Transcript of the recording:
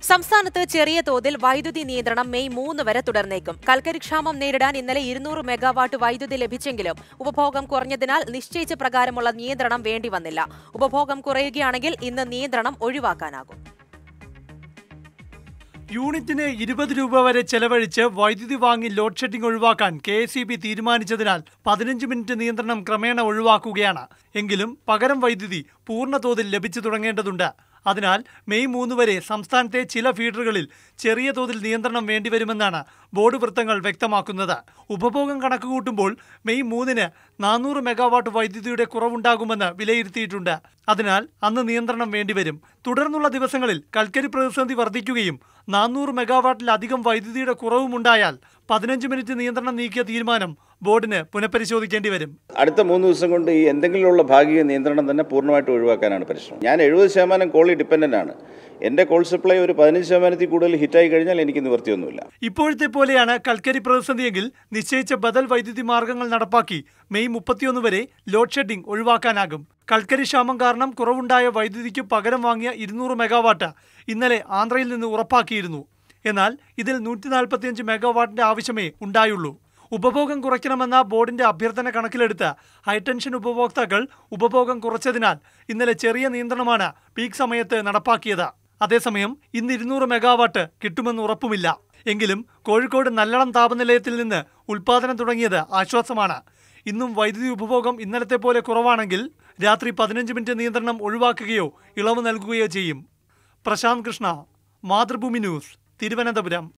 സംസ്ഥാനത്ത് ചെറിയ തോതിൽ വൈദ്യുതി നിയന്ത്രണം മെയ് മൂന്ന് വരെ തുടർന്നേക്കും കൽക്കരി ക്ഷാമം നേരിടാൻ ഇന്നലെ ഇരുന്നൂറ് മെഗാവാട്ട് വൈദ്യുതി ലഭിച്ചെങ്കിലും ഉപഭോഗം കുറഞ്ഞതിനാൽ നിശ്ചയിച്ച പ്രകാരമുള്ള നിയന്ത്രണം വേണ്ടി വന്നില്ല ഉപഭോഗം കുറയുകയാണെങ്കിൽ ഇന്ന് നിയന്ത്രണം ഒഴിവാക്കാനാകും യൂണിറ്റിന് ഇരുപത് രൂപ വരെ ചെലവഴിച്ച് വൈദ്യുതി വാങ്ങി ലോഡ് ഷെഡിംഗ് ഒഴിവാക്കാൻ കെ എസ് ഇ ബി തീരുമാനിച്ചതിനാൽ പതിനഞ്ച് മിനിറ്റ് നിയന്ത്രണം ക്രമേണ ഒഴിവാക്കുകയാണ് എങ്കിലും പകരം വൈദ്യുതി പൂർണ്ണ തോതിൽ ലഭിച്ചു തുടങ്ങേണ്ടതുണ്ട് അതിനാൽ മെയ് മൂന്ന് വരെ സംസ്ഥാനത്തെ ചില ഫീഡറുകളിൽ ചെറിയ തോതിൽ നിയന്ത്രണം വേണ്ടിവരുമെന്നാണ് ബോർഡ് വൃത്തങ്ങൾ വ്യക്തമാക്കുന്നത് ഉപഭോഗം കണക്കുകൂട്ടുമ്പോൾ മെയ് മൂന്നിന് നാനൂറ് മെഗാവാട്ട് വൈദ്യുതിയുടെ കുറവുണ്ടാകുമെന്ന് വിലയിരുത്തിയിട്ടുണ്ട് അതിനാൽ അന്ന് നിയന്ത്രണം വേണ്ടിവരും തുടർന്നുള്ള ദിവസങ്ങളിൽ കൽക്കരി പ്രതിസന്ധി വർദ്ധിക്കുകയും നാനൂറ് മെഗാവാട്ടിലധികം വൈദ്യുതിയുടെ കുറവുമുണ്ടായാൽ പതിനഞ്ച് മിനിറ്റ് നിയന്ത്രണം നീക്കിയ തീരുമാനം ബോർഡിന് പുനഃപരിശോധിക്കേണ്ടി വരും അടുത്ത മൂന്ന് ദിവസം കൊണ്ട് ഈ എന്തെങ്കിലുമുള്ള ഭാഗിക നിയന്ത്രണം തന്നെ പൂർണ്ണമായിട്ട് ഒഴിവാക്കാനാണ് പരിശ്രമം ഞാൻ എഴുപത് ശതമാനം കോളി ഡിപ്പെൻഡൻ്റ് ആണ് എൻ്റെ കോൾ സപ്ലൈ ഒരു പതിനഞ്ച് ശതമാനത്തിൽ കൂടുതൽ ഹിറ്റായി കഴിഞ്ഞാൽ എനിക്ക് നിവൃത്തിയൊന്നുമില്ല ഇപ്പോഴത്തെ പോലെയാണ് കൽക്കരി പ്രതിസന്ധിയെങ്കിൽ നിശ്ചയിച്ച ബദൽ വൈദ്യുതി മാർഗങ്ങൾ നടപ്പാക്കി മെയ് മുപ്പത്തിയൊന്ന് വരെ ലോഡ് ഷെഡിംഗ് ഒഴിവാക്കാനാകും കൽക്കരി ക്ഷാമം കാരണം കുറവുണ്ടായ വൈദ്യുതിക്ക് പകരം വാങ്ങിയ ഇരുന്നൂറ് മെഗാവാട്ട് ഇന്നലെ ആന്ധ്രയിൽ നിന്ന് ഉറപ്പാക്കിയിരുന്നു എന്നാൽ ഇതിൽ നൂറ്റി നാൽപ്പത്തിയഞ്ച് മെഗാവാട്ടിന്റെ ആവശ്യമേ ഉണ്ടായുള്ളൂ ഉപഭോഗം കുറയ്ക്കണമെന്ന ബോർഡിന്റെ അഭ്യർത്ഥന കണക്കിലെടുത്ത് ഹൈടെൻഷൻ ഉപഭോക്താക്കൾ ഉപഭോഗം കുറച്ചതിനാൽ ഇന്നലെ ചെറിയ നിയന്ത്രണമാണ് പീക്ക് സമയത്ത് നടപ്പാക്കിയത് അതേസമയം ഇന്ന് ഇരുന്നൂറ് മെഗാവാട്ട് കിട്ടുമെന്ന് ഉറപ്പുമില്ല എങ്കിലും കോഴിക്കോട് നല്ലളം താപനിലയത്തിൽ നിന്ന് ഉൽപാദനം തുടങ്ങിയത് ആശ്വാസമാണ് ഇന്നും വൈദ്യുതി ഉപഭോഗം ഇന്നലത്തെ പോലെ കുറവാണെങ്കിൽ രാത്രി പതിനഞ്ച് മിനിറ്റ് നിയന്ത്രണം ഒഴിവാക്കുകയോ ഇളവ് നൽകുകയോ ചെയ്യും പ്രശാന്ത് കൃഷ്ണ മാതൃഭൂമി ന്യൂസ് തിരുവനന്തപുരം